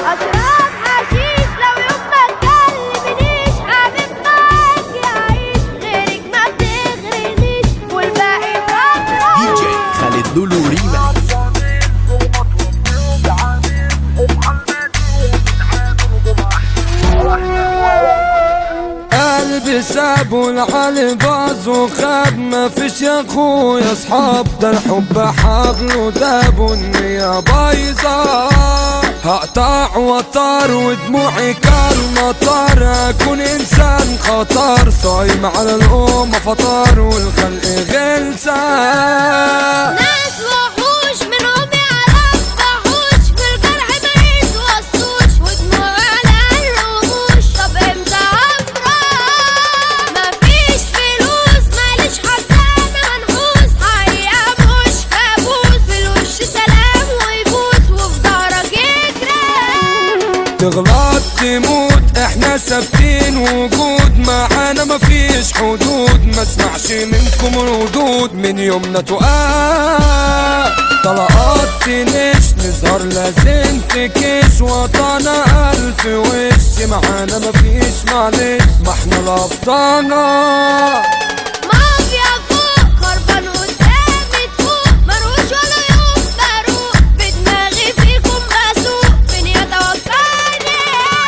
اشرب حشيش لو يوم ما تكلمنيش حبيب معاك يعيش غيرك ما بتغرنيش والباقي فترة دي جي خالد لولو ريماكس قلبي ساب والعلي باظ وخاب ما فيش يا اخويا اصحاب ده الحب حبل وداب والنية بايظة هقطع وطار ودموعي كالمطار اكون انسان خطر صايم على الامة فطار والخلق غلسة ناس وحوش منهم يعرف وحوش في الجرح ما يتوصوش ودموع على الرموش طب امتى افرح مفيش فلوس ماليش حزانة هنحوس حقيقة مش كابوس في الوش سلام ويبوس وفي ظهرك يجري تغلط تموت احنا ثابتين وجود معانا مفيش حدود ما اسمعش منكم ردود من يومنا تقال طلقات تنش نظهر لازم تكش وطنا الف وش معانا مفيش معلش ما احنا الابطالة مافيا فوق خربان قدامي تفوق مروش ولا يوم بروق بدماغي فيكم بسوق فين يتوفاني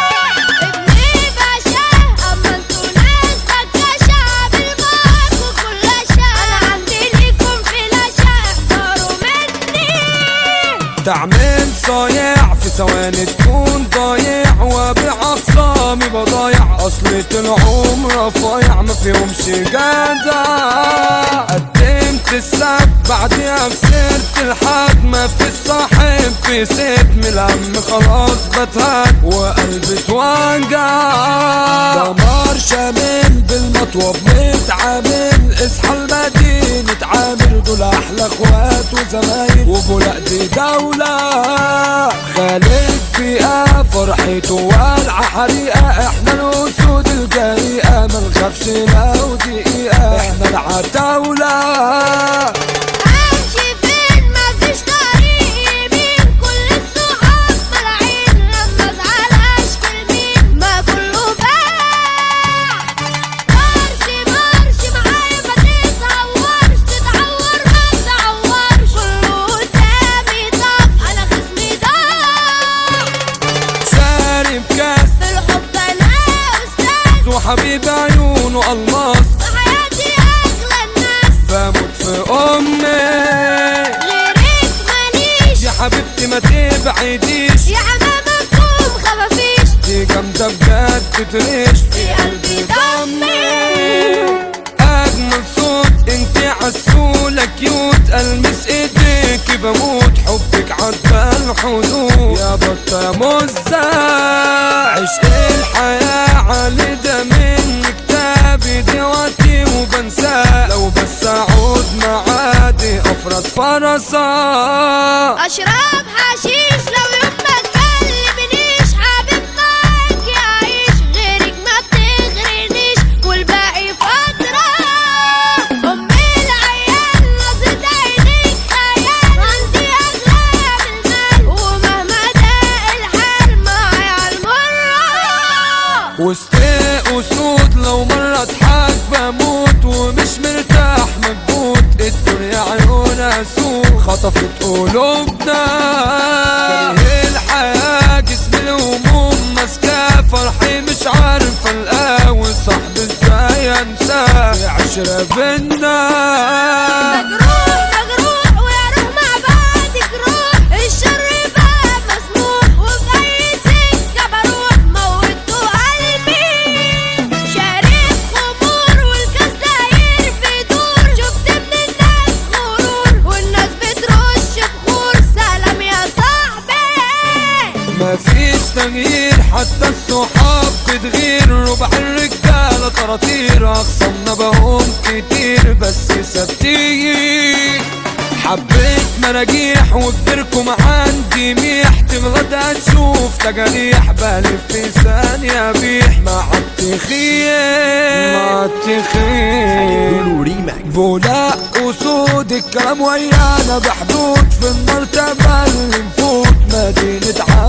ابني باشا اما انتوا ناس بكاشة عامل معاكوا كل اشياء انا عندي ليكم فلاشة اختاروا مني تعمل صايع في ثواني تكون ضايع وابيع اخصامي بضايع اصلة العمر رفايع ما فيهمش جدع قدمت السب بعديها خسرت الحد ما في الصاحب في سيب من الهم خلاص بتهد وقلبي اتوجع دمار شامل بالمطوب متعامل اصحى المدينة عامر دول احلى اخوات وزمايل وبولاق دي دولة خالد بيئة فرحته والعة حريقة احنا الاسود الجريئة ما نخافش لو دقيقة احنا العتاولة امشي فين مفيش طريق يمين كل الصحاب ملاعين لما ازعل اشكي لمين ما كله باع مارش مارش معايا ما تتعورش تتعور ما تتعورش كله قدامي طف انا خصمي ضاع شارب كاس في الحب انا استاذ وحبيب عيونه الماس في حياتي اغلى الناس بموت في امي غيرك ماليش يا حبيبتي ما تبعديش يا حمامكم خفافيش دي جامدة بجد تريش في قلبي ضمي اجمل صوت انت عسولة كيوت المس ايديك بموت حبك عدى الحدود يا بطة يا مزة عشق الحياة علي ده من كتابي دلوقتي وبنساه لو بس اعود معادي افرس فرسا اشرب حشيش لو يوم ما تكلمنيش حبيب معاك يعيش غيرك ما بتغرنيش والباقي فترة ام العيال نظرة عينيك خيال عندي اغلى من المال ومهما ضاق الحال معايا عالمرة وسط اسود لو مرة اضحك بموت ومش مرتاح مكبوت الدنيا عيونها سوق خطفت قلوبنا كاره الحياة جسم الهموم ماسكاه فرحي مش عارف القاوي صاحبي ازاي انساه عشرة بينا مجروح مجروح ويا روح مع بعضك روح الشر بقى مسموح وفي اي سكه بروح موتوا قلبي شارب خمور والكاس داير بدور شفت من الناس غرور والناس بترش بخور سلام يا صاحبي مفيش تغيير حتى الصحاب بتغير ربع الرجالة طراطير أخصمنا بهم كتير بس ثابتين حبيت مراجيح وكبركم عندي ميح تغلط هتشوف تجاريح بلف في ثانية بيح مع التخيل مع التخيل لولو ريماكس بولاق اسود الكلام ويانا بحدود في المرتبة اللي نفوت مدينة عامر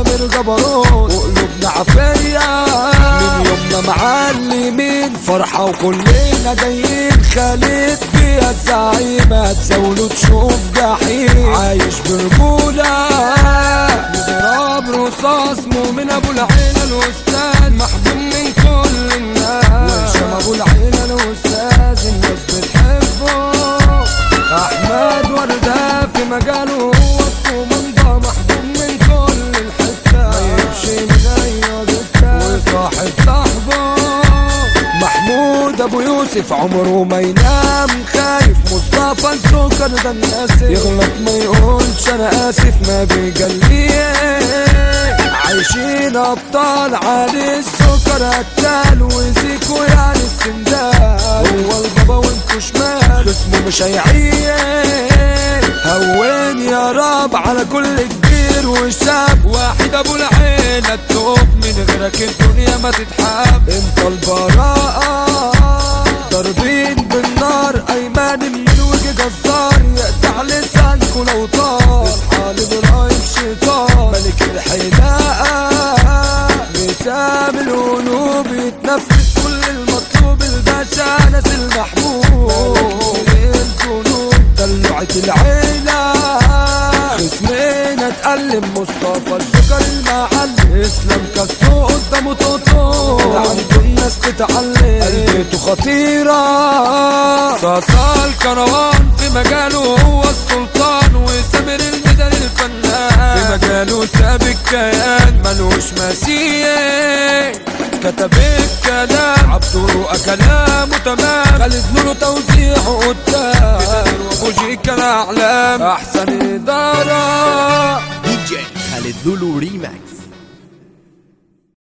جبروت وقلوبنا عافية من يومنا معلمين فرحة وكلنا جايين خالد بيها الزعيم هتساولوا تشوف جحيم عايش برجولة نضرب رصاص مؤمن ابو العيلة الاستاذ محبوب من كل الناس وهشام ابو العيلة الاستاذ الناس بتحبه احمد وردة في مجاله هو الكومندا محبوب من كل الحتة ما يمشي من اي حتة وصاحب صاحبه محمود ابو يوسف عمره ما ينام خايف مصطفى السكر ده الناس يغلط ما يقولش انا اسف ما بيجليه عايشين ابطال علي السكر قتال وزيكو يعني السندال هو البابا وانتو شمال اسمه مش هيعيش هون يا رب على كل كبير وشاب واحد ابو العين التوب من غيرك الدنيا ما تتحب انت البراءة ضاربين بالنار ايمان من وجه جزار يقطع لسانكو لو طار اصحى لابراهيم شيطان ملك الحداقة نسام القلوب يتنفس كل المطلوب الباشا ناس المحبوب الذنوب دلوعة العيلة خصمنا اتألم مصطفى الشكر المعلم اسلام كسو قدامه توتو عنده الناس تتعلم قلبته خطيرة صاصا الكروان في مجاله هو السلطان وسامر الميدان الفنان في مجاله ساب الكيان ملوش مثيل كتب الكلام عبده كلامه تمام خالد نوره توزيعه قدام وفوجيك الاعلام احسن اداره دي جي خالد لولو ريماكس